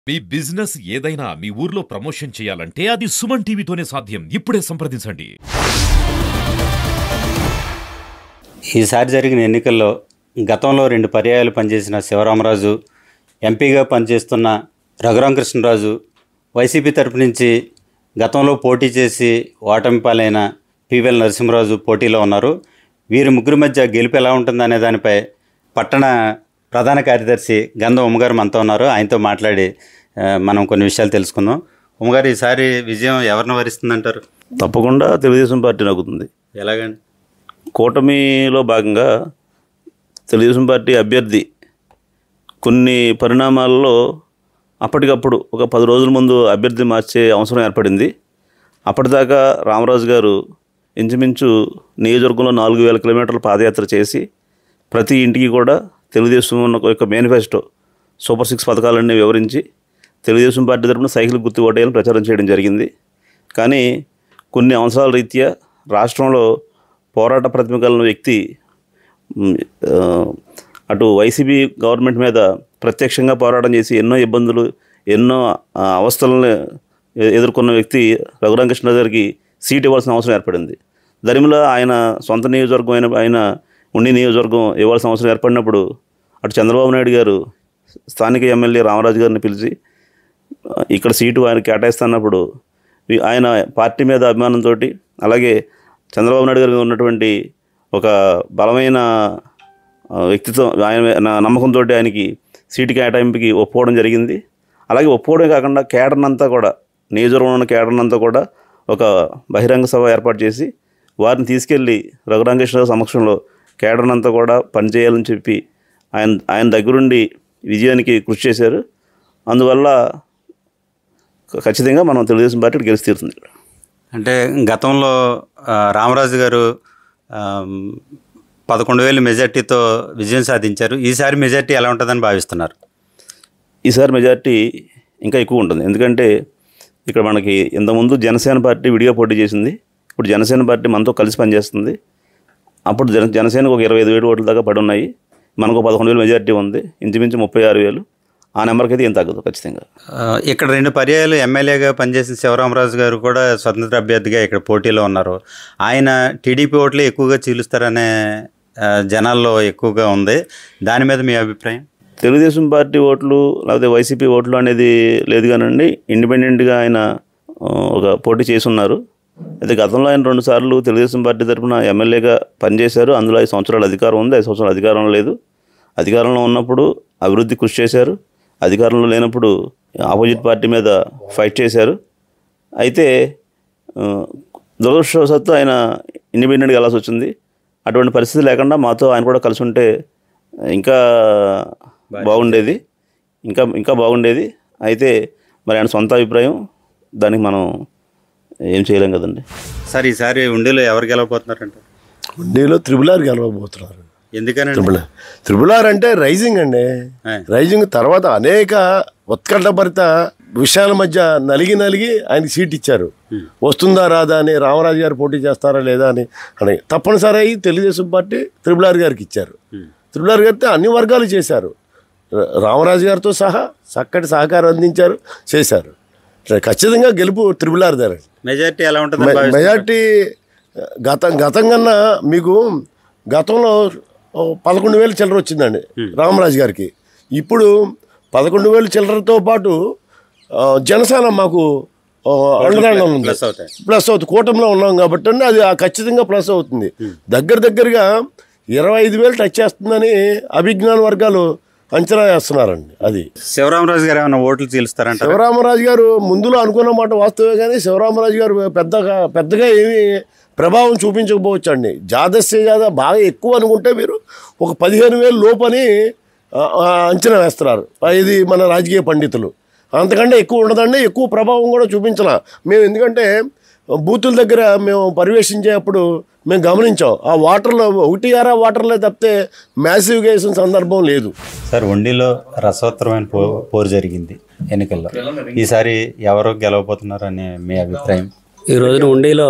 మీ business ఏదైనా మీ ఊర్లో promotion చేయాలంటే అది సుమన్ టీవీతోనే సాధ్యం ఇప్పుడే సంప్రదించండి ఈసారి జరిగిన ఎన్నికల్లో గతంలో రెండు పర్యాయాలు పనిచేసిన శివరామరాజు ఎంపీగా పనిచేస్తున్న రఘురామకృష్ణరాజు వైసీపీ తరపు నుంచి గతంలో పోటీ చేసి ఓటమి పాలైన పివిఎల్ నరసింహరాజు పోటీలో ఉన్నారు వీరి ముగ్గురి మధ్య గెలుపు ఎలా ఉంటుందనే దానిపై పట్టణ ప్రధాన కార్యదర్శి గంధం ఉమ్మగారు మనతో ఉన్నారు ఆయనతో మాట్లాడి ఆ, మనం కొన్ని విషయాలు తెలుసుకుందాం ఉమ్మగారు ఈసారి విజయం ఎవరిని వరిస్తుందంటారు తప్పకుండా తెలుగుదేశం పార్టీ నగ్గుతుంది ఎలాగండి కూటమిలో భాగంగా తెలుగుదేశం పార్టీ అభ్యర్థి కొన్ని పరిణామాల్లో అప్పటికప్పుడు ఒక పది రోజుల ముందు అభ్యర్థి మార్చే అవసరం ఏర్పడింది అప్పటిదాకా రామరాజు గారు ఇంచుమించు నియోజకవర్గంలో నాలుగు వేల కిలోమీటర్ల పాదయాత్ర చేసి ప్రతి ఇంటికి కూడా తెలుగుదేశం ఉన్న యొక్క మేనిఫెస్టో సూపర్ సిక్స్ పథకాలన్నీ వివరించి తెలుగుదేశం పార్టీ తరపున సైకిల్ గుర్తు ఓటేయాలని ప్రచారం చేయడం జరిగింది కానీ కొన్ని అవసరాల రీత్యా రాష్ట్రంలో పోరాట ప్రతిమ కలిగిన వ్యక్తి మ్, ఆ, అటు వైసీపీ గవర్నమెంట్ మీద ప్రత్యక్షంగా పోరాటం చేసి ఎన్నో ఇబ్బందులు ఎన్నో ఆ, అవస్థలను ఎ- ఎదుర్కొన్న వ్యక్తి రఘురామకృష్ణ గారికి సీట్ ఇవ్వాల్సిన అవసరం ఏర్పడింది దరిమిలో ఆయన సొంత నియోజకవర్గం అయిన ఆయన ఉండి నియోజకవర్గం ఇవ్వాల్సిన అవసరం ఏర్పడినప్పుడు అటు చంద్రబాబు నాయుడు గారు స్థానిక ఎమ్మెల్యే రామరాజు గారిని పిలిచి ఆ, ఇక్కడ సీటు ఆయన కేటాయిస్తున్నప్పుడు ఈ- ఆయన పార్టీ మీద అభిమానంతో అలాగే చంద్రబాబు నాయుడు గారి మీద ఉన్నటువంటి ఒక బలమైన ఆ, వ్యక్తిత్వం ఆయన మీద- నా నమ్మకంతో ఆయనకి సీటు కేటాయింపుకి ఒప్పుకోవడం జరిగింది అలాగే ఒప్పుకోవడమే కాకుండా కేడర్నంతా కూడా నియోజకవర్గంలో ఉన్న కేడర్నంతా కూడా ఒక బహిరంగ సభ ఏర్పాటు చేసి వారిని తీసుకెళ్ళి రఘురామకృష్ణ సమక్షంలో కేడర్నంతా కూడా పనిచేయాలని చెప్పి ఆయన ఆయన దగ్గరుండి విజయానికి కృషి చేశారు అందువల్ల ఖచ్చితంగా మనం తెలుగుదేశం పార్టీ గెలిచి తీరుతుంది అంటే గతంలో ఆ, రామరాజు గారు ఆమ్, పదకొండు వేలు మెజార్టీతో విజయం సాధించారు ఈసారి మెజార్టీ ఎలా ఉంటుందని భావిస్తున్నారు ఈసారి మెజార్టీ ఇంకా ఎక్కువ ఉంటుంది ఎందుకంటే ఇక్కడ మనకి ఇంతకుముందు జనసేన పార్టీ విడిగా పోటీ చేసింది ఇప్పుడు జనసేన పార్టీ మనతో కలిసి పనిచేస్తుంది అప్పుడు జన జనసేనకు ఒక ఇరవై ఐదు వేలు ఓట్ల దాకా పడి ఉన్నాయి మనకు ఒక పదకొండు వేలు మెజార్టీ ఉంది ఇంచుమించు ముప్పై ఆరు వేలు ఆ నెంబర్కి అయితే ఏం తగ్గదు ఖచ్చితంగా ఆ, ఇక్కడ రెండు పర్యాయాలు ఎమ్మెల్యేగా పనిచేసిన శివరామరాజు గారు కూడా స్వతంత్ర అభ్యర్థిగా ఇక్కడ పోటీలో ఉన్నారు ఆయన టీడీపీ ఓట్లే ఎక్కువగా చీలుస్తారనే ఆ, జనాల్లో ఎక్కువగా ఉంది దాని మీద మీ అభిప్రాయం తెలుగుదేశం పార్టీ ఓట్లు లేకపోతే వైసీపీ ఓట్లు అనేది లేదు కానండి ఇండిపెండెంట్గా ఆయన ఆ, ఒక పోటీ చేసి ఉన్నారు అయితే గతంలో ఆయన రెండు సార్లు తెలుగుదేశం పార్టీ తరఫున ఎమ్మెల్యేగా పనిచేశారు అందులో ఐదు సంవత్సరాలు అధికారం ఉంది ఐదు సంవత్సరాలు అధికారం లేదు అధికారంలో ఉన్నప్పుడు అభివృద్ధి కృషి చేశారు అధికారంలో లేనప్పుడు ఆపోజిట్ పార్టీ మీద ఫైట్ చేశారు అయితే ఆ, దురదృష్టవశాత్తు ఆయన ఇండిపెండెంట్గా వెళ్ళాల్సి వచ్చింది అటువంటి పరిస్థితి లేకుండా మాతో ఆయన కూడా కలిసి ఉంటే ఇంకా బాగుండేది ఇంకా ఇంకా బాగుండేది అయితే మరి ఆయన సొంత అభిప్రాయం దానికి మనం ఏం చేయలేం కదండి సార్ ఈసారి ఉండిలో ఎవరు గెలవబోతున్నారంట ఉండిలో త్రిబుల్ ఆర్ గెలవబోతున్నారు ఎందుకనండి త్రిబుల్ ఆర్ త్రిబుల్ ఆర్ అంటే రైజింగ్ అండి ఆ. రైజింగ్ తర్వాత అనేక ఉత్కంఠభరిత విషయాల మధ్య నలిగి నలిగి ఆయనకి సీట్ ఇచ్చారు వస్తుందా రాదా అని రామరాజు గారు పోటీ చేస్తారా లేదా అని అని తప్పనిసరి అయ్యి తెలుగుదేశం పార్టీ త్రిబుల్ ఆర్ గారికి ఇచ్చారు త్రిబుల్ ఆర్ గారితో అన్ని వర్గాలు చేశారు ర- రామరాజు గారితో సహా చక్కటి సహకారం అందించారు చేశారు ఖచ్చితంగా గెలుపు త్రిబుల్ ఆర్ దారండి మెజార్టీ ఎలా ఉంటుందని మె- భావిస్తున్నారు? మెజార్టీ గత గతం కన్నా మీకు గతంలో ఓ పదకొండు వేలు చిల్లర వచ్చిందండి రామరాజు గారికి ఇప్పుడు పదకొండు వేలు చిల్లరతో పాటు ఆ, జనసేన మాకు ఆ, అండదండ ఉంది ప్లస్ అవుతాయి ప్లస్ అవుతుంది కూటమిలో ఉన్నాం కాబట్టి అండి అది ఆ ఖచ్చితంగా ప్లస్ అవుతుంది దగ్గర దగ్గరగా ఇరవై ఐదు వేలు టచ్ చేస్తుందని అభిజ్ఞాన వర్గాలు అంచనా వేస్తున్నారండి అది శివరామరాజు గారు ఏమైనా ఓట్లు చీలుస్తారంట శివరామరాజు గారు ముందులో అనుకున్న మాట వాస్తవే కానీ శివరామరాజు గారు పెద్దగా పెద్దగా ఏమీ ప్రభావం చూపించకపోవచ్చు అండి జాదస్య జాద బాగా ఎక్కువ అనుకుంటే మీరు ఒక పదిహేను వేలు లోపని ఆ, ఆ, అంచనా వేస్తున్నారు ఆ, ఇది మన రాజకీయ పండితులు అంతకంటే ఎక్కువ ఉండదండి ఎక్కువ ప్రభావం కూడా చూపించాల మేము ఎందుకంటే బూతుల దగ్గర మేము పర్యవేక్షించేటప్పుడు మేము గమనించాం ఆ వాటర్లో ఒకటి ఆరా వాటర్లో తప్పితే మ్యాసివ్గా వేసిన సందర్భం లేదు సార్ ఉండిలో రసవత్తరమైన పో పోరు జరిగింది ఎన్నికల్లో ఈసారి ఎవరు గెలవబోతున్నారు అనే మీ అభిప్రాయం ఈ రోజున ఉండిలో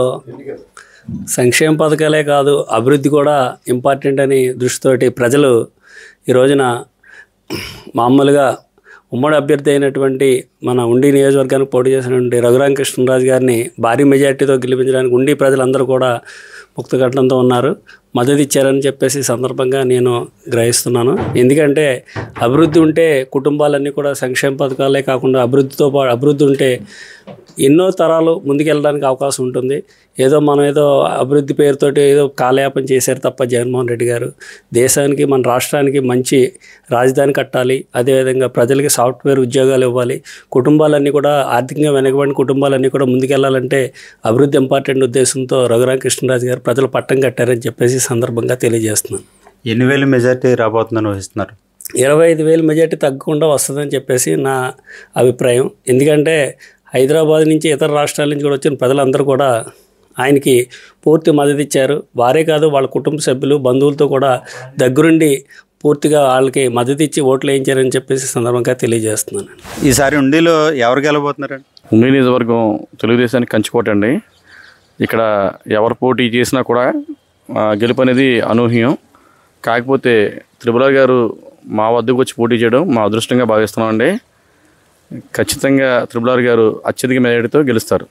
సంక్షేమ పథకాలే కాదు అభివృద్ధి కూడా ఇంపార్టెంట్ అని దృష్టితోటి ప్రజలు ఈ రోజున మామూలుగా ఉమ్మడి అభ్యర్థి అయినటువంటి మన ఉండి నియోజకవర్గానికి పోటీ చేసినటువంటి రఘురామకృష్ణరాజు గారిని భారీ మెజార్టీతో గెలిపించడానికి ఉండి ప్రజలందరూ కూడా ముక్తఘటనంతో ఉన్నారు మద్దతు ఇచ్చారని చెప్పేసి ఈ సందర్భంగా నేను గ్రహిస్తున్నాను ఎందుకంటే అభివృద్ధి ఉంటే కుటుంబాలన్నీ కూడా సంక్షేమ పథకాలే కాకుండా అభివృద్ధితో పాటు అభివృద్ధి ఉంటే ఎన్నో తరాలు ముందుకెళ్ళడానికి అవకాశం ఉంటుంది ఏదో మనం ఏదో అభివృద్ధి పేరుతోటి ఏదో కాలయాపన చేశారు తప్ప జగన్మోహన్ రెడ్డి గారు దేశానికి మన రాష్ట్రానికి మంచి రాజధాని కట్టాలి అదేవిధంగా ప్రజలకి సాఫ్ట్వేర్ ఉద్యోగాలు ఇవ్వాలి కుటుంబాలన్నీ కూడా ఆర్థికంగా వెనకబడిన కుటుంబాలన్నీ కూడా ముందుకెళ్లాలంటే అభివృద్ధి ఇంపార్టెంట్ ఉద్దేశంతో రఘురామకృష్ణరాజు గారు ప్రజలు పట్టం కట్టారని చెప్పేసి ఈ సందర్భంగా తెలియజేస్తున్నాను ఎన్ని వేలు మెజార్టీ రాబోతుందని ఊహిస్తున్నారు ఇరవై ఐదు వేలు మెజార్టీ తగ్గకుండా వస్తుందని చెప్పేసి నా అభిప్రాయం ఎందుకంటే హైదరాబాద్ నుంచి ఇతర రాష్ట్రాల నుంచి కూడా వచ్చిన ప్రజలందరూ కూడా ఆయనకి పూర్తి మద్దతు ఇచ్చారు వారే కాదు వాళ్ళ కుటుంబ సభ్యులు బంధువులతో కూడా దగ్గరుండి పూర్తిగా వాళ్ళకి మద్దతు ఇచ్చి ఓట్లు వేయించారని చెప్పేసి ఈ సందర్భంగా తెలియజేస్తున్నాను ఈసారి ఉండిలో ఎవరు గెలబోతున్నారండి ఉండి నియోజకవర్గం తెలుగుదేశానికి కంచుకోట అండి ఇక్కడ ఎవరు పోటీ చేసినా కూడా ఆ, గెలుపు అనేది అనూహ్యం కాకపోతే త్రిపుర గారు మా వద్దకు వచ్చి పోటీ చేయడం మా అదృష్టంగా భావిస్తున్నామండి ఖచ్చితంగా త్రిపుల గారు అత్యధిక మెజారిటీతో గెలుస్తారు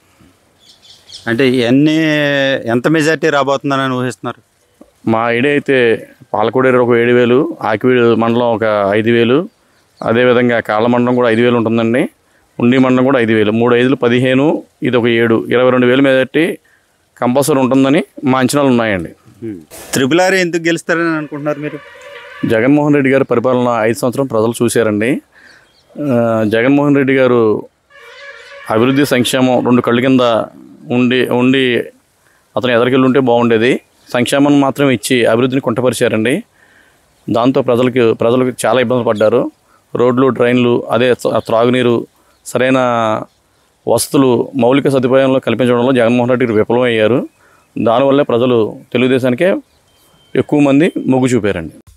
అంటే ఎన్ని ఎంత మెజార్టీ రాబోతుందని ఊహిస్తున్నారు మా ఐడియా అయితే పాలకోడేరు ఒక ఏడు వేలు ఆకివీడు మండలం ఒక ఐదు వేలు అదేవిధంగా కాళ్ళ మండలం కూడా ఐదు వేలు ఉంటుందండి ఉండి మండలం కూడా ఐదు వేలు మూడు ఐదులు పదిహేను ఇది ఒక ఏడు ఇరవై రెండు వేలు మెజార్టీ కంపల్సరీ ఉంటుందని మా అంచనాలు ఉన్నాయండి త్రిపుల్ ఆర్ ఎందుకు గెలుస్తారని అనుకుంటున్నారు మీరు జగన్మోహన్ రెడ్డి గారి పరిపాలన ఐదు సంవత్సరం ప్రజలు చూశారండి ఆ, జగన్మోహన్ రెడ్డి గారు అభివృద్ధి సంక్షేమం రెండు కళ్ళ కింద ఉండి ఉండి అతను ఎదరికెళ్ళి ఉంటే బాగుండేది సంక్షేమం మాత్రం ఇచ్చి అభివృద్ధిని కుంటపరిచారండి దాంతో ప్రజలకు ప్రజలకు చాలా ఇబ్బందులు పడ్డారు రోడ్లు ట్రైన్లు అదే త్ర- త్రాగునీరు సరైన వసతులు మౌలిక సదుపాయంలో కల్పించడంలో జగన్మోహన్ రెడ్డి గారు విఫలం అయ్యారు దానివల్లే ప్రజలు తెలుగుదేశానికే ఎక్కువ మంది మొగ్గు చూపారండి